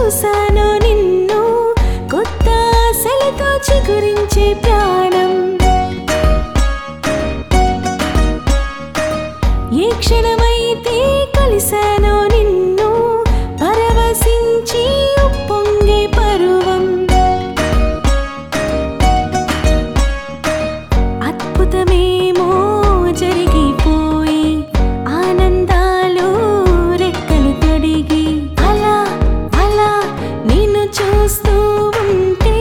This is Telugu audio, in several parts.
చూశాను నిన్ను కొత్త ఆశలతో చిగురించే ప్రాణం ఏ క్షణమైతే కలిశానో నిన్ను పరవశించి ఉప్పొంగే పరువం అద్భుతమేమో జరిగిపోయి ఆనందాలు రెక్కలు తొడిగి అలా అలా నిన్ను చూస్తూ ఉంటే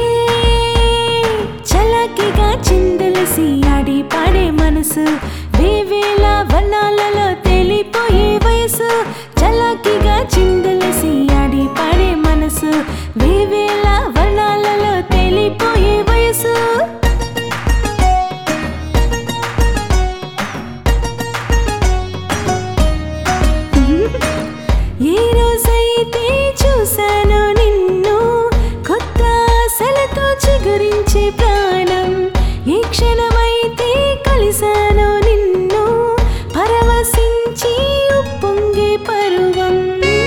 చలకిగా చిందలసి ఆడి పాడే మనసు వేవేల వర్ణాలలో తెలిపోయే వయసు చలకిగా చిందలసి ఆడి పాడే మనసు వేవేల వర్ణాలలో తెలిపోయే వయసు ఏ రోజైతే చూశానో నిన్ను కొత్త ఆశలతో చిగురించే ప్రాణం ఏ క్షణమైతే కలిశానో నిన్ను పరవశించి ఉప్పొంగే పరువం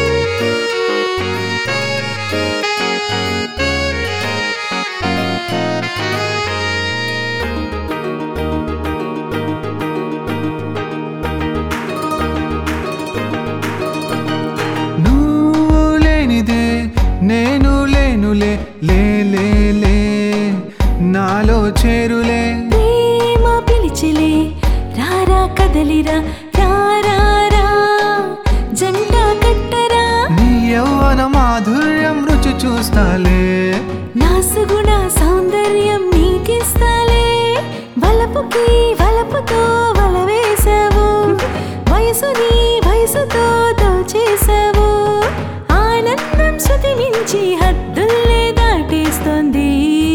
నువ్వు లేనిదే నేను లేనులే లే లే లే నాలో చేరులే ప్రేమ పిలిచిలే రారా కదలిరా రారా రా జంట కట్టరా నీ యవ్వన మాధుర్యం రుచి చూస్తాలే నా సుగుణ సౌందర్యం నీకిస్తాలే వలపుకి వలపుతో వల వేసావు వయసుని వయసుతో దోచేసావు ఆనందం శృతి మించి హద్దుల్లే దాటేస్తోంది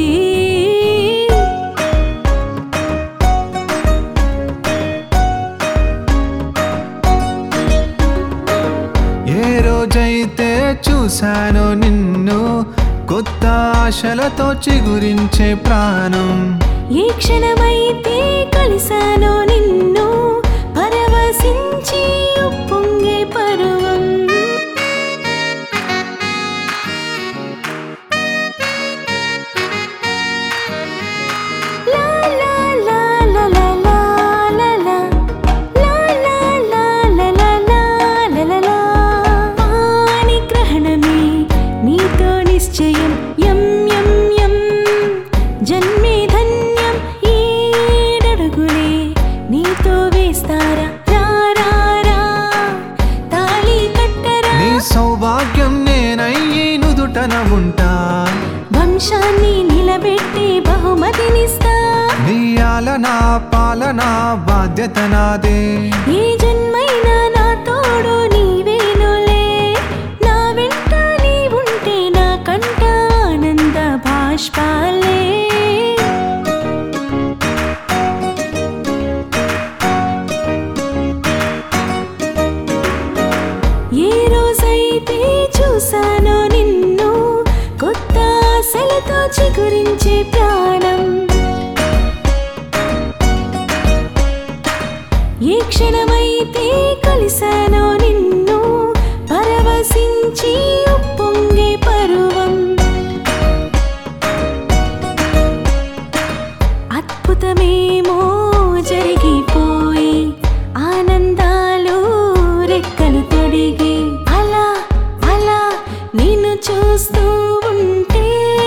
ఏ రోజైతే చూశానో నిన్ను కొత్త ఆశలతో చిగురించే ప్రాణం ఏ క్షణమైతే కలిశానో నిన్ను పరవశించి ఉప్పొంగే పరువం లా లా లా లా లా లా లా లా. లా లా లా లా లా లా లా లా లా. పాణిగ్రహణమే నీతో నిశ్చయం యం యం యం జన్మే ధన్యం ఏడడుగులే నీతో వేస్తారా రా రా రా తాళి కట్టరా నీ సౌభాగ్యం నేనయ్యి నుదుటన ఉంటా వంశాన్ని నిలబెట్టి బహుమతినిస్తా నీ ఆలన పాలన బాధ్యత నాదే ఏ జన్మైనా నా తోడు నీవేనులే నా వెంట నీ ఉంటే నా కంట ఆనంద బాష్పాలే ఏ రోజైతే చూశానో నిన్ను కొత్త ఆశలతో చిగురించే ప్రాణం ఏ క్షణమైతే కలిశానో నిన్ను పరవశించి ఉప్పొంగే పరువం అద్భుతమేమో జరిగిపోయి ఆనందాలు రెక్కలు తొడిగి అలా అలా నిన్ను చూస్తూ ఉంటే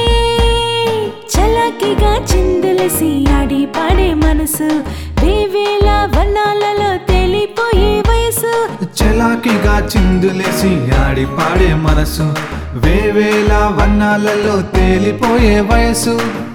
చలకిగా చిందులసి ఆడి పాడే మనసు వేవేల వర్ణాలలో తెలిపోయే వయసు చలాకిగా చిందులేసి ఆడి పాడే మనసు వేవేల వర్ణాలలో తేలిపోయే వయసు